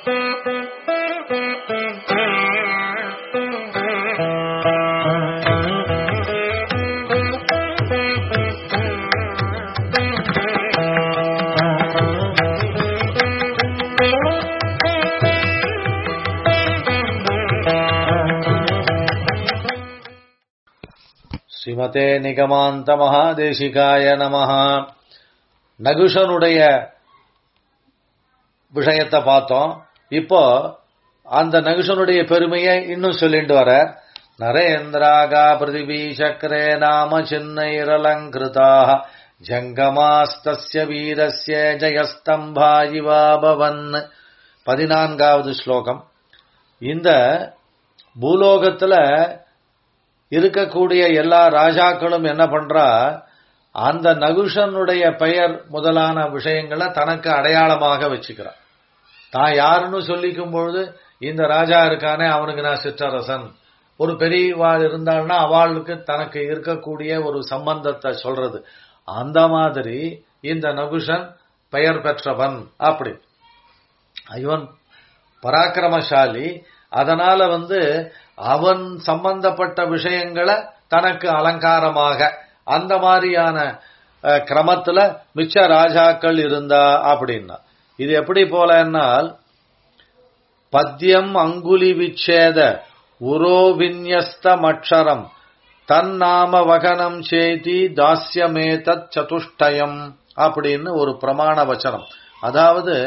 ஸ்ரீமதே நிகமாந்த மகாதேசிகாய நமஹ நகுஷனுடைய விஷயத்தை பார்த்தோம் இப்போ அந்த நகுஷனுடைய பெருமையை இன்னும் சொல்லிட்டு வர நரேந்திராகா பிருத்திவி சக்கரே நாம சின்னைரலங்கிருதாக ஜங்கமாஸ்தஸ்ய வீரஸ்ய ஜயஸ்தம்பா இவாபவன் பதினான்காவது ஸ்லோகம் இந்த பூலோகத்துல இருக்கக்கூடிய எல்லா ராஜாக்களும் என்ன பண்றா அந்த நகுஷனுடைய பெயர் முதலான விஷயங்களை தனக்கு அடையாளமாக வச்சுக்கிறான் தான் யாருன்னு சொல்லிக்கும் பொழுது இந்த ராஜா இருக்கானே அவனுக்கு நான் சிற்றரசன் ஒரு பெரியவாள் இருந்தாள்னா அவளுக்கு தனக்கு இருக்கக்கூடிய ஒரு சம்பந்தத்தை சொல்றது அந்த மாதிரி இந்த நகுஷன் பெயர் பெற்றவன் அப்படி இவன் பராக்கிரமசாலி அதனால வந்து அவன் சம்பந்தப்பட்ட விஷயங்களை தனக்கு அலங்காரமாக அந்த மாதிரியான அஹ், கிரமத்துல மிச்ச ராஜாக்கள் இருந்தா அப்படின்னா இது எப்படி போலன்னால் பத்யம் அங்குலி விச்சேத உரோ விநியஸ்தமக்ஷரம் தன்னாம வகனம் சேதி தாஸ்யமேதத் சதுஷ்டயம் அப்படின்னு ஒரு பிரமாண வச்சனம் அதாவது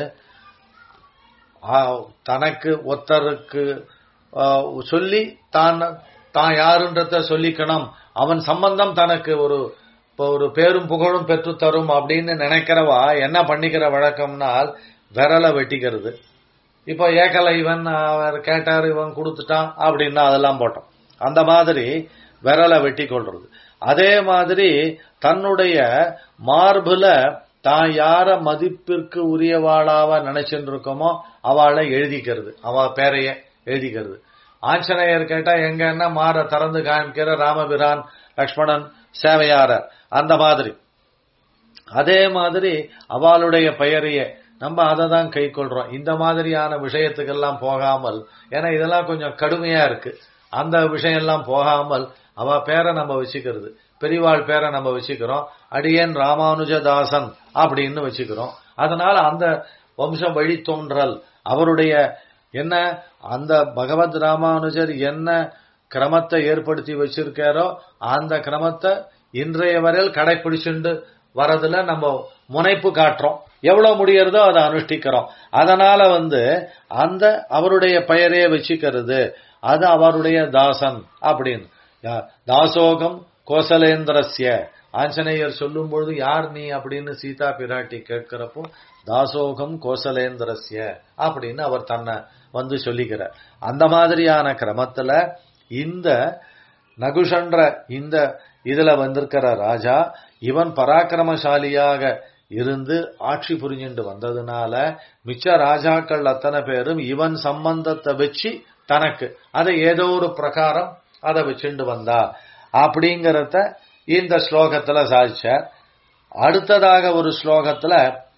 ஆ, தனக்கு ஒருத்தருக்கு ஆ, சொல்லி தான் தான் யாருன்றத சொல்லிக்கணும் அவன் சம்பந்தம் தனக்கு ஒரு இப்போ ஒரு பேரும் புகழும் பெற்று தரும் அப்படின்னு நினைக்கிறவா என்ன பண்ணிக்கிற வழக்கம்னால் விரலை வெட்டிக்கிறது இப்போ ஏக்கலை இவன் அவர் கேட்டார் இவன் கொடுத்துட்டான் அப்படின்னா அதெல்லாம் போட்டோம் அந்த மாதிரி விரலை வெட்டி கொள்றது அதே மாதிரி தன்னுடைய மார்புல தான் யார மதிப்பிற்கு உரியவாளாவ நினைச்சுட்டு இருக்கோமோ அவளை எழுதிக்கிறது அவ பேரைய எழுதிக்கிறது ஆஞ்சநேயர் கேட்டா எங்கன்னா மாற திறந்து காமிக்கிற ராமபிரான் லக்ஷ்மணன் சேவையாரர் அந்த மாதிரி அதே மாதிரி அவளுடைய பெயரையே நம்ம அதை தான் கை கொள்றோம் இந்த மாதிரியான விஷயத்துக்கெல்லாம் போகாமல் ஏன்னா இதெல்லாம் கொஞ்சம் கடுமையா இருக்கு அந்த விஷயம் எல்லாம் போகாமல் அவ பேரை நம்ம வச்சுக்கிறது பெரியவாள் பேரை நம்ம வச்சுக்கிறோம் அடியேன் ராமானுஜதாசன் அப்படின்னு வச்சுக்கிறோம் அதனால அந்த வம்சம் வழி தோன்றல் அவருடைய என்ன அந்த பகவத் ராமானுஜர் என்ன கிரமத்தை ஏற்படுத்தி வச்சிருக்காரோ அந்த கிரமத்தை இன்றைய வரையில் கடைபிடிச்சுண்டு வரதுல நம்ம முனைப்பு காட்டுறோம் எவ்வளவு முடியறதோ அதை அனுஷ்டிக்கிறோம் அதனால வந்து அந்த அவருடைய பெயரே வச்சுக்கிறது அது அவருடைய தாசன் அப்படின்னு யா- தாசோகம் கோசலேந்திரஸ்ய ஆஞ்சநேயர் சொல்லும் பொழுது யார் நீ அப்படின்னு சீதா பிராட்டி கேட்கிறப்போ தாசோகம் கோசலேந்திரஸ்ய அப்படின்னு அவர் தன்னை வந்து சொல்லிக்கிறார் அந்த மாதிரியான கிரமத்துல இந்த நகுஷன்ற இந்த இதுல வந்திருக்கிற ராஜா இவன் பராக்கிரமசாலியாக இருந்து ஆட்சி புரிஞ்சுட்டு வந்ததுனால மிச்ச ராஜாக்கள் அத்தனை பேரும் இவன் சம்பந்தத்தை வச்சு தனக்கு அதை ஏதோ ஒரு பிரகாரம் அதை வச்சுண்டு வந்தா அப்படிங்கறத இந்த ஸ்லோகத்துல சாதிச்சார் அடுத்ததாக ஒரு ஸ்லோகத்துல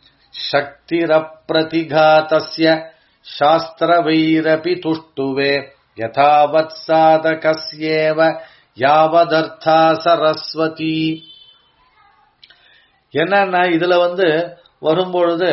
சக்திரப்பிரதிகாத்தஸ்ய சாஸ்திரவைரபி துஷ்டுவே யதாவத் சாதகஸ்யேவ யாவதர்த்தா சரஸ்வதி என்னன்னா இதுல வந்து வரும்பொழுது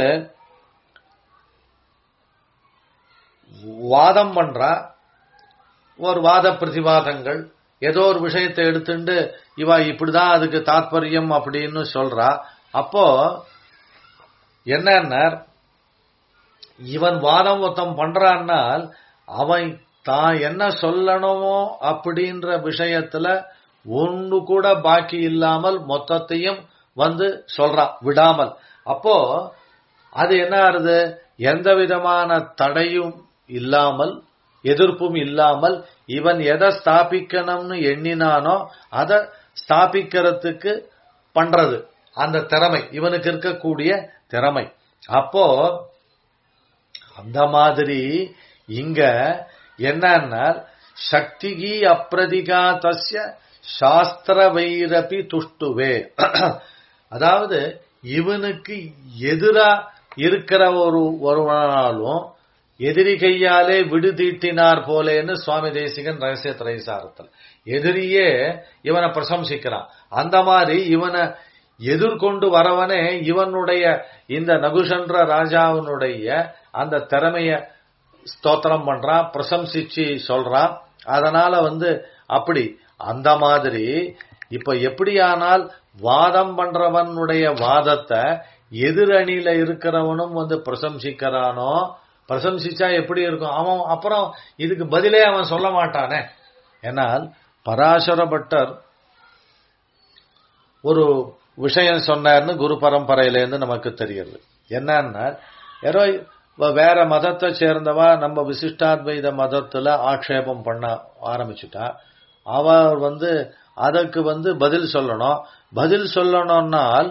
வாதம் பண்றா ஒரு வாத பிரதிவாதங்கள் ஏதோ ஒரு விஷயத்தை எடுத்துண்டு இவ இப்படிதான் அதுக்கு தாத்பரியம் அப்படின்னு சொல்றா அப்போ என்னன்னா இவன் வாதம் ஒருத்தன் பண்றான்னால் அவன் தான் என்ன சொல்லணுமோ அப்படின்ற விஷயத்துல ஒண்ணு கூட பாக்கி இல்லாமல் மொத்தத்தையும் வந்து சொல்றான் விடாமல் அப்போ அது என்ன ஆறுது எந்த விதமான தடையும் இல்லாமல் எதிர்ப்பும் இல்லாமல் இவன் எதை ஸ்தாபிக்கணும்னு எண்ணினானோ அதை ஸ்தாபிக்கிறதுக்கு பண்றது அந்த திறமை இவனுக்கு இருக்கக்கூடிய திறமை அப்போ அந்த மாதிரி இங்க என்னன்னா சக்திகி அப்பிரதிகா தஸ்ய சாஸ்திர வைரபி துஷ்டுவே அதாவது இவனுக்கு எதிரா இருக்கிற ஒரு ஒருவனாலும் எதிரி கையாலே விடு தீட்டினார் போலேன்னு சுவாமி தேசிகன் ரகசிய திரைசாரத்தில் எதிரியே இவனை பிரசம்சிக்கிறான் அந்த மாதிரி இவனை எதிர்கொண்டு வரவனே இவனுடைய இந்த நகுஷன்ற ராஜாவினுடைய அந்த திறமைய ஸ்தோத்திரம் பண்றான் பிரசம்சிச்சு சொல்றான் அதனால வந்து அப்படி அந்த மாதிரி இப்ப எப்படியானால் வாதம் பண்றவனுடைய வாதத்தை எதிரணியில இருக்கிறவனும் வந்து பிரசம்சிக்கிறானோ பிரசம்சிச்சா எப்படி இருக்கும் அவன் அப்புறம் இதுக்கு பதிலே அவன் சொல்ல மாட்டானே ஏனால் பராசர பட்டர் ஒரு விஷயம் சொன்னார்னு குரு பரம்பரையிலேருந்து நமக்கு தெரியுது என்னன்னா யாரோ வேற மதத்தை சேர்ந்தவா நம்ம விசிஷ்டாத்வைத மதத்துல ஆக்ஷேபம் பண்ண ஆரம்பிச்சுட்டா அவர் வந்து அதற்கு வந்து பதில் சொல்லணும் பதில் சொல்லணும்னால்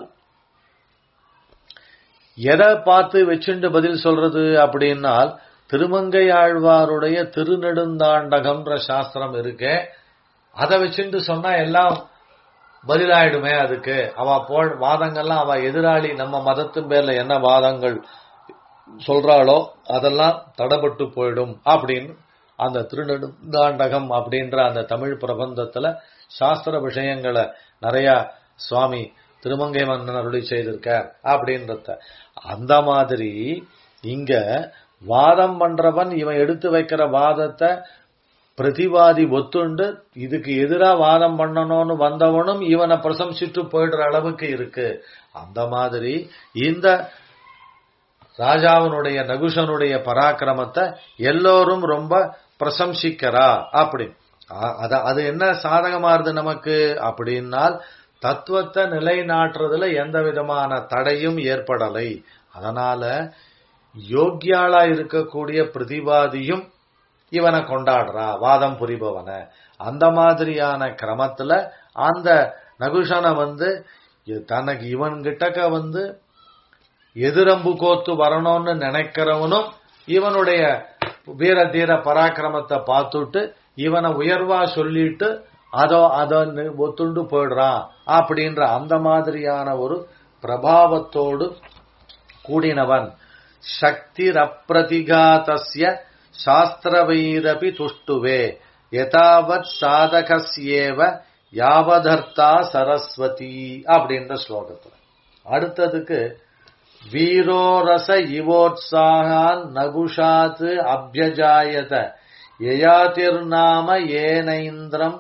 எதை பார்த்து வச்சுண்டு பதில் சொல்றது அப்படின்னால் திருமங்கை ஆழ்வாருடைய திருநெடுந்தாண்டகம்ன்ற சாஸ்திரம் இருக்கே அதை வச்சுட்டு சொன்னா எல்லாம் பதிலாயிடுமே அதுக்கு அவ போல் வாதங்கள்லாம் அவ எதிராளி நம்ம மதத்தின் பேர்ல என்ன வாதங்கள் சொல்றாளோ அதெல்லாம் தடப்பட்டு போயிடும் அப்படின்னு அந்த திருநெடுந்தாண்டகம் அப்படின்ற அந்த தமிழ் பிரபந்தத்துல சாஸ்திர விஷயங்களை நிறைய சுவாமி திருமங்கை மன்னன் அருளி செய்திருக்கார் அப்படின்றத அந்த மாதிரி இங்க வாதம் பண்றவன் இவன் எடுத்து வைக்கிற வாதத்தை பிரதிவாதி ஒத்துண்டு இதுக்கு எதிரா வாதம் பண்ணணும்னு வந்தவனும் இவனை பிரசம்சிட்டு போயிடுற அளவுக்கு இருக்கு அந்த மாதிரி இந்த ராஜாவினுடைய நகுஷனுடைய பராக்கிரமத்தை எல்லோரும் ரொம்ப பிரசம்சிக்கிறா அப்படி அது என்ன சாதகமாறுது நமக்கு அப்படின்னால் தத்துவத்தை நிலைநாட்டுறதுல எந்த விதமான தடையும் ஏற்படலை அதனால யோக்கியாளா இருக்கக்கூடிய பிரதிவாதியும் இவனை கொண்டாடுறா வாதம் புரிபவன அந்த மாதிரியான கிரமத்துல அந்த நகுஷனை வந்து தனக்கு இவன் கிட்டக்க வந்து எதிரம்பு கோத்து வரணும்னு நினைக்கிறவனும் இவனுடைய வீர தீர பராக்கிரமத்தை பார்த்துட்டு இவனை உயர்வா சொல்லிட்டு அதோ அதோ ஒத்துண்டு போயிடுறான் அப்படின்ற அந்த மாதிரியான ஒரு பிரபாவத்தோடு கூடினவன் சக்தி அப்பிரதிகாதஸ்ய சாஸ்திரவைரபி துஷ்டுவே யதாவத் சாதகஸ்யேவ யாவதர்த்தா சரஸ்வதி அப்படின்ற ஸ்லோகத்துல அடுத்ததுக்கு வீரோரச இவோத்சாகான் நகுஷாத் அபியஜாயத யயாதிர்நாம ஏனைந்திரம்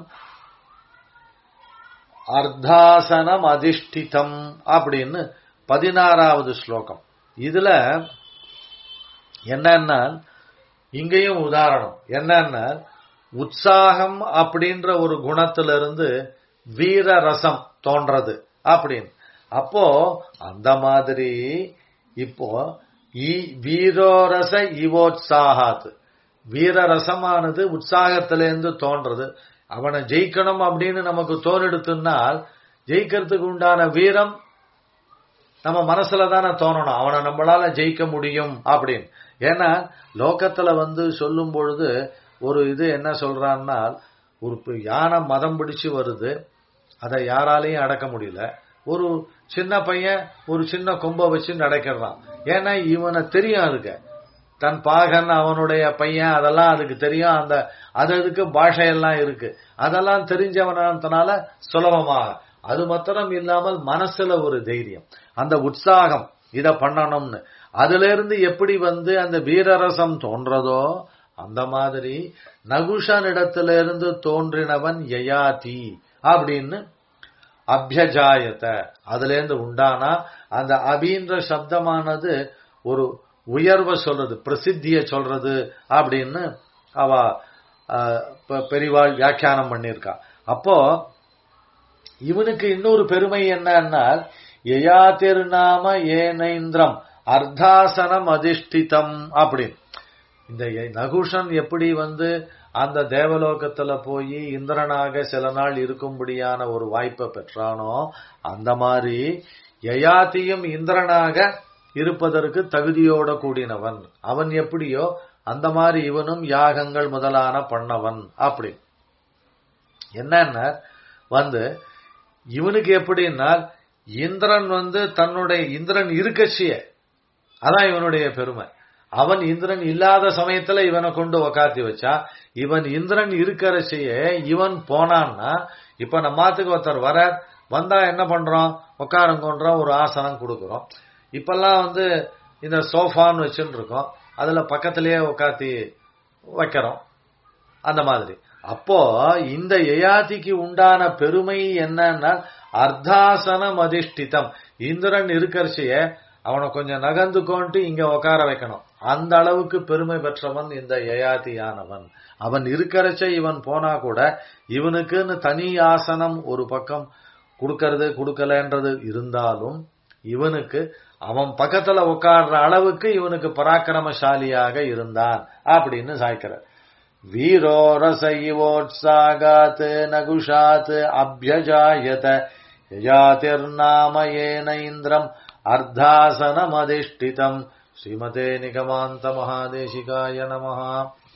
அர்த்தாசனம் அதிஷ்டிதம் அப்படின்னு பதினாறாவது ஸ்லோகம் இதுல என்னன்னா இங்கேயும் உதாரணம் என்னன்னா உற்சாகம் அப்படின்ற ஒரு குணத்திலிருந்து வீர ரசம் தோன்றது அப்படின்னு அப்போ அந்த மாதிரி இப்போ வீரோரச இவோத்சாகாத் வீரரசமானது உற்சாகத்திலேருந்து தோன்றது அவனை ஜெயிக்கணும் அப்படின்னு நமக்கு தோணெடுத்துனால் ஜெயிக்கிறதுக்கு உண்டான வீரம் நம்ம மனசுல தானே தோணணும் அவனை நம்மளால ஜெயிக்க முடியும் அப்படின்னு ஏன்னா லோக்கத்துல வந்து சொல்லும் பொழுது ஒரு இது என்ன சொல்றான்னா ஒரு யானை மதம் பிடிச்சு வருது அதை யாராலையும் அடக்க முடியல ஒரு சின்ன பையன் ஒரு சின்ன கொம்ப வச்சு நடக்கிறான் ஏன்னா இவனை தெரியும் அதுக்கு தன் பாகன் அவனுடைய பையன் அதெல்லாம் அதுக்கு தெரியும் அந்த அது அதுக்கு பாஷையெல்லாம் இருக்கு அதெல்லாம் தெரிஞ்சவனால சுலபமாக அது மாத்திரம் இல்லாமல் மனசுல ஒரு தைரியம் அந்த உற்சாகம் இத பண்ணணும்னு அதுல இருந்து எப்படி வந்து அந்த வீரரசம் தோன்றதோ அந்த மாதிரி நகுஷனிடத்துல இருந்து தோன்றினவன் யயாதி அப்படின்னு அபியஜாயத்த அதுல இருந்து உண்டானா அந்த அபின்ற சப்தமானது ஒரு உயர்வை சொல்றது பிரசித்திய சொல்றது அப்படின்னு அவ பெரிவாள் வியாக்கியானம் பண்ணியிருக்கா அப்போ இவனுக்கு இன்னொரு பெருமை என்னன்னா யயா திருநாம ஏனைந்திரம் அர்த்தாசனம் அதிஷ்டிதம் அப்படின்னு இந்த நகுஷன் எப்படி வந்து அந்த தேவலோகத்துல போய் இந்திரனாக சில நாள் இருக்கும்படியான ஒரு வாய்ப்பை பெற்றானோ அந்த மாதிரி யயாத்தியும் இந்திரனாக இருப்பதற்கு தகுதியோட கூடினவன் அவன் எப்படியோ அந்த மாதிரி இவனும் யாகங்கள் முதலான பண்ணவன் அப்படி என்னன்னா வந்து இவனுக்கு எப்படின்னா இந்திரன் வந்து தன்னுடைய இந்திரன் இருக்கச்சிய அதான் இவனுடைய பெருமை அவன் இந்திரன் இல்லாத சமயத்துல இவனை கொண்டு உக்காத்தி வச்சா இவன் இந்திரன் இருக்கிறச்சையே இவன் போனான்னா இப்ப நம்ம மாத்துக்கு ஒருத்தர் வர வந்தா என்ன பண்றோம் உட்காரங்கோன்றோம் ஒரு ஆசனம் கொடுக்குறோம் இப்பெல்லாம் வந்து இந்த சோஃபான்னு வச்சுட்டு இருக்கோம் அதுல பக்கத்திலேயே உட்காத்தி வைக்கிறோம் அந்த மாதிரி அப்போ இந்த யயாதிக்கு உண்டான பெருமை என்னன்னா அர்த்தாசனம் அதிஷ்டிதம் இந்திரன் இருக்கிறச்சிய அவனை கொஞ்சம் நகர்ந்து கொண்டு இங்க உட்கார வைக்கணும் அந்த அளவுக்கு பெருமை பெற்றவன் இந்த யயாதியானவன் அவன் இருக்கிறச்ச இவன் போனா கூட இவனுக்குன்னு தனி ஆசனம் ஒரு பக்கம் கொடுக்கறது கொடுக்கலன்றது இருந்தாலும் இவனுக்கு அவன் பக்கத்துல உட்கார்ற அளவுக்கு இவனுக்கு பராக்கிரமசாலியாக இருந்தான் அப்படின்னு சாய்க்கிறார் வீரோ ரச இவோத்சாகாத் நகுஷாத் அபியஜாயத யஜாதிர்நாமயேன இந்திரம் அர்த்தாசனமதிஷ்டிதம் ஸ்ரீமதே நிகமாந்த மகாதேசிகாய நமஹா